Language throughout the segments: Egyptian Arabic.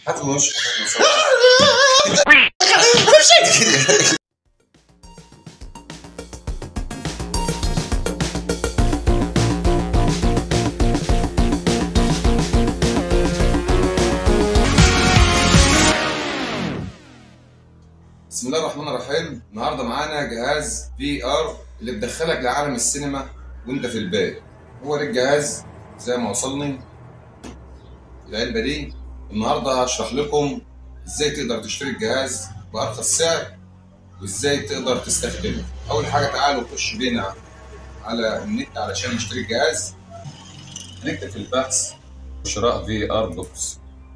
هات الموش بسم الله الرحمن الرحيم النهارده معانا جهاز في ار اللي بيدخلك لعالم السينما وانت في البيت هو ده الجهاز زي ما وصلني العلبه دي النهارده هشرح لكم ازاي تقدر تشتري الجهاز بارخص سعر وازاي تقدر تستخدمه اول حاجه تعالوا نخش بينا على النت علشان نشتري الجهاز هنكتب في البحث شراء في ار بوكس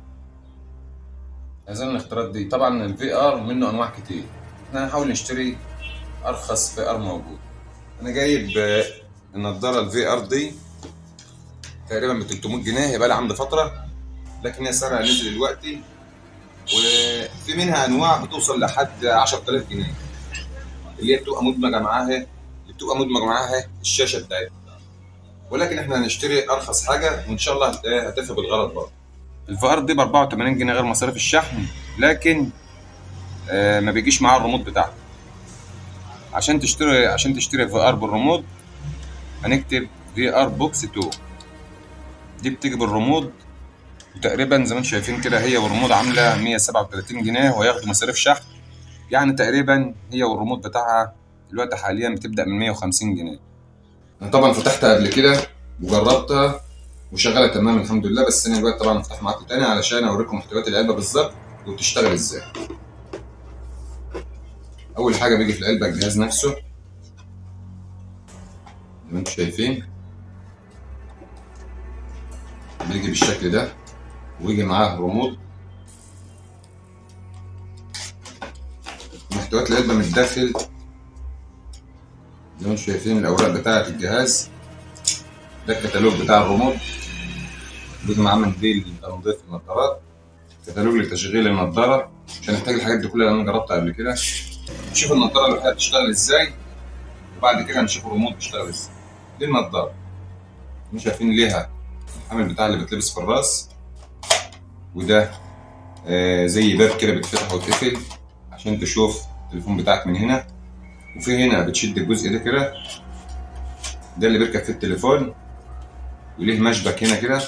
عايزين الاختيارات دي طبعا الفي ار منه انواع كتير احنا هنحاول نشتري ارخص في ار موجود انا جايب آه، النضاره الفي ار دي تقريبا ب 300 جنيه هي بقى لها عندي فتره لكن هي سعرها نزل دلوقتي وفي منها انواع بتوصل لحد 10000 جنيه اللي هي بتبقى مدمجه معاها اللي بتبقى مدمجه معاها الشاشه بتاعتها ولكن احنا هنشتري ارخص حاجه وان شاء الله هت- هتفي بالغرض برضه الفي ار دي ب 84 جنيه غير مصاريف الشحن لكن آه، ما بيجيش معاه الريموت بتاعها عشان تشتري عشان تشتري في ار بالريموت هنكتب في ار بوكس 2 دي بتيجي بالريموت وتقريبا زي ما انتم شايفين كده هي والريموت عامله 137 جنيه وهياخدوا مصاريف شحن يعني تقريبا هي والريموت بتاعها دلوقتي حاليا بتبدا من 150 جنيه انا طبعا فتحتها قبل كده وجربتها وشغاله تمام الحمد لله بس انا دلوقتي طبعا هفتح معاكم تاني علشان اوريكم محتويات العلبه بالظبط وبتشتغل ازاي اول حاجه بيجي في العلبه الجهاز نفسه زي ما انتم شايفين بيجي بالشكل ده ويجي معاه ريموت محتويات العلبه من الداخل زي ما انتم شايفين الاوراق بتاعه الجهاز ده الكتالوج بتاع الريموت بيجي معاه منديل تنظيف النظارات كتالوج لتشغيل النظاره مش هنحتاج الحاجات دي كلها لان انا جربتها قبل كده نشوف النظاره لوحدها بتشتغل ازاي وبعد كده نشوف الريموت بيشتغل ازاي دي النظاره مش شايفين ليها الحامل بتاع اللي بتلبس في الراس وده آه زي باب كده بتفتح وتقفل عشان تشوف التليفون بتاعك من هنا وفي هنا بتشد الجزء ده كده ده اللي بيركب في التليفون وليه مشبك هنا كده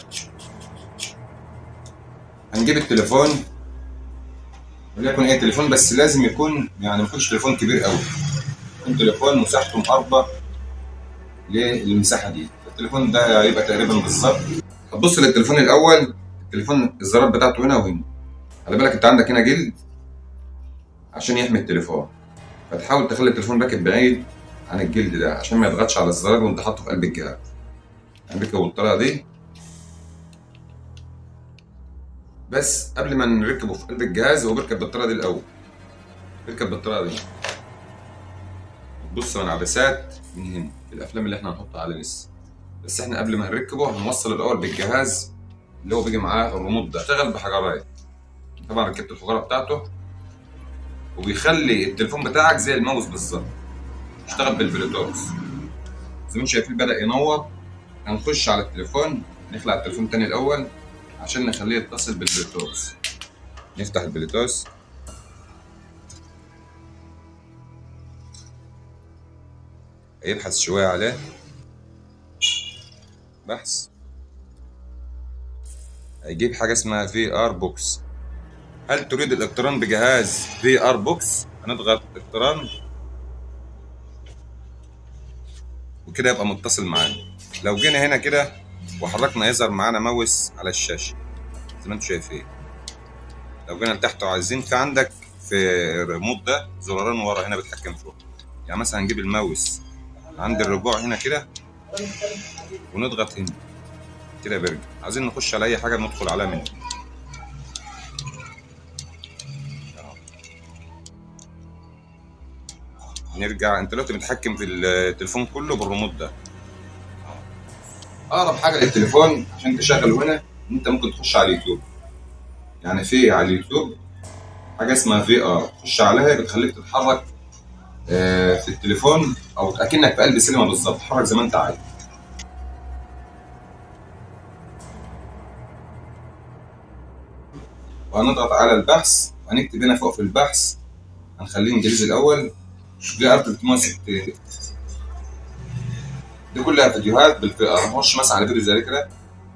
هنجيب التليفون وليكن ايه تليفون بس لازم يكون يعني ما يكونش تليفون كبير قوي يكون تليفون مساحته مقربة للمساحة دي التليفون ده هيبقى تقريبا بالظبط هتبص للتليفون الأول التليفون الزرار بتاعته هنا وهنا خلي بالك أنت عندك هنا جلد عشان يحمي التليفون فتحاول تخلي التليفون راكب بعيد عن الجلد ده عشان ما يضغطش على الزرار وانت حاطه في قلب الجهاز هنركبه بالطريقة دي بس قبل ما نركبه في قلب الجهاز هو بيركب بالطريقه دي الاول بيركب بالطريقه دي بص من عدسات من هنا في الافلام اللي احنا هنحطها على لسه بس احنا قبل ما نركبه هنوصل الاول بالجهاز اللي هو بيجي معاه الريموت ده اشتغل بحجرات طبعا ركبت الحجره بتاعته وبيخلي التليفون بتاعك زي الماوس بالظبط اشتغل بالبلوتوث زي ما انتم شايفين بدا ينور هنخش على التليفون نخلع التليفون تاني الاول عشان نخليه يتصل بالبلوتوث نفتح البلوتوث يبحث شوية عليه بحث هيجيب حاجة اسمها في ار بوكس هل تريد الاقتران بجهاز في ار بوكس هنضغط اقتران وكده يبقى متصل معانا لو جينا هنا كده وحركنا يظهر معانا ماوس على الشاشة زي ما انتم شايفين لو جينا لتحت وعايزين في عندك في الريموت ده زرارين ورا هنا بتحكم فيهم يعني مثلا نجيب الماوس عند الرجوع هنا كده ونضغط هنا كده بيرجع عايزين نخش على اي حاجه ندخل عليها منها نرجع انت دلوقتي متحكم في التليفون كله بالريموت ده اقرب حاجه للتليفون عشان تشغله هنا ان انت ممكن تخش على اليوتيوب يعني في على اليوتيوب حاجه اسمها في ار تخش عليها بتخليك تتحرك آه، في التليفون او اكنك في قلب سينما بالظبط تتحرك زي ما انت عايز وهنضغط على البحث وهنكتب هنا فوق في البحث هنخليه انجليزي الاول في ار 360 دي كلها فيديوهات بالفي ار نخش مثلا على فيديو زي كده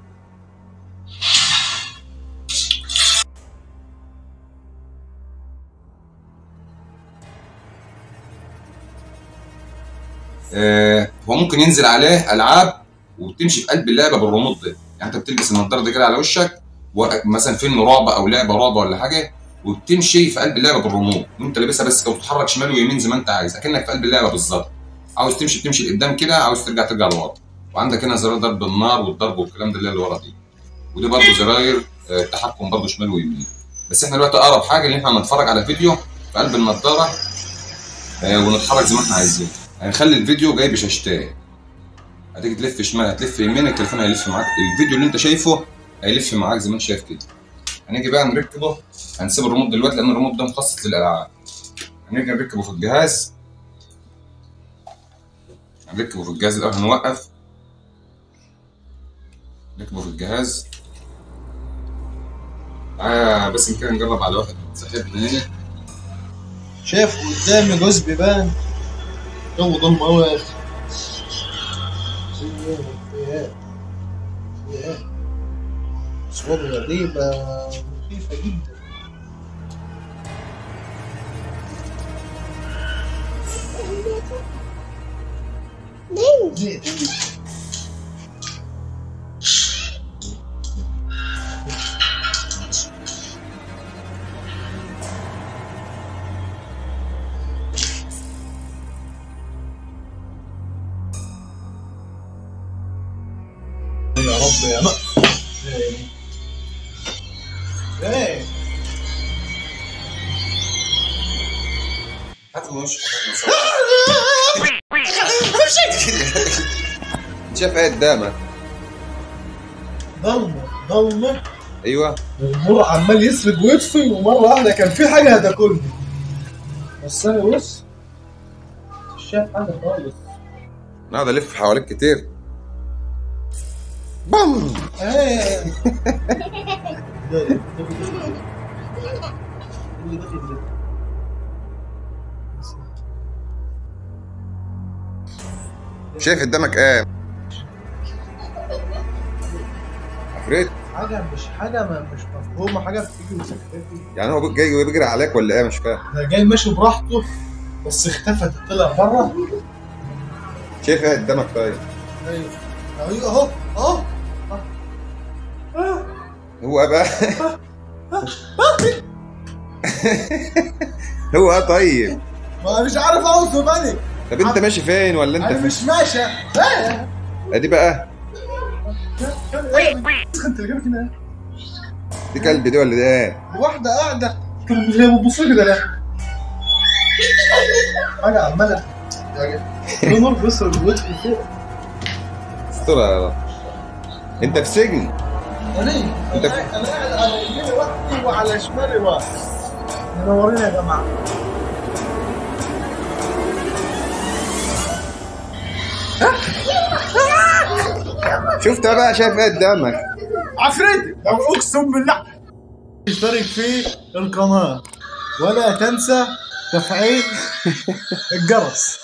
آه، هو ممكن ينزل عليه العاب وتمشي في قلب اللعبه بالريموت ده يعني انت بتلبس النضاره دي كده على وشك ومثلا فيلم رعب او لعبه رعب ولا حاجه وبتمشي في قلب اللعبه بالريموت وانت لابسها بس كده وتتحرك شمال ويمين زي ما انت عايز اكنك في قلب اللعبه بالظبط عاوز تمشي بتمشي لقدام كده عاوز ترجع ترجع لورا وعندك هنا زرار ضرب النار والضرب والكلام ده اللي هي اللي ورا دي ودي برضه زراير آه، تحكم برضه شمال ويمين بس احنا دلوقتي اقرب حاجه ان احنا نتفرج على فيديو في قلب النضاره آه، ونتحرك زي ما احنا عايزين هنخلي الفيديو جاي بشاشتين هتيجي تلف شمال هتلف يمين التليفون هيلف معاك الفيديو اللي انت شايفه هيلف معاك زي ما انت شايف كده هنيجي بقى نركبه هنسيب الريموت دلوقتي لان الريموت ده مخصص للالعاب هنيجي نركبه في الجهاز هنركبه في الجهاز الاول هنوقف نركبه في الجهاز تعالى بس كده نجرب على واحد صاحبنا هنا شايف قدامي جوز بيبان جو ضلمة أوي يا أخي في إيه؟ في إيه؟ في إيه؟ أصوات غريبة مخيفة جدا ليه؟ يا رب يا ما ايه ايه هات وش شايف ايه قدامك ضلمة ضلمة ايوه والنور عمال يسرد ويطفي ومرة واحدة كان في حاجة هتاكلني بس أنا بص مش شايف حاجة خالص قاعد الف حواليك كتير بام ايه ده- ده- اللي داخل ده. شايف قدامك ايه عفريت حاجة مش حاجة ما مش مفهومة حاجة بتيجي وسكتتي يعني هو جاي بيجري عليك ولا ايه مش فاهم ده جاي ماشي براحته بس اختفت طلع بره شايف ايه قدامك طيب ايوه ايوه اهو اهو آه. هو بقى هو اه طيب ما مش عارف اوصف بالي طب انت ماشي فين ولا انا انت في مش ماشي ايه ادي بقى انت اللي جابك هنا دي كلب دي ولا دي ايه واحدة قاعدة طب هي بتبص لي كده ليه؟ حاجة عمالة في نور بيصل الوجه فوق استرها يا رب انت في سجن انا انت- انا قاعد على يميني واحد وعلى شمالي واحد منورين يا جماعة شفتها بقى شايف ايه قدامك عفريت اقسم بالله اشترك في القناة ولا تنسى تفعيل الجرس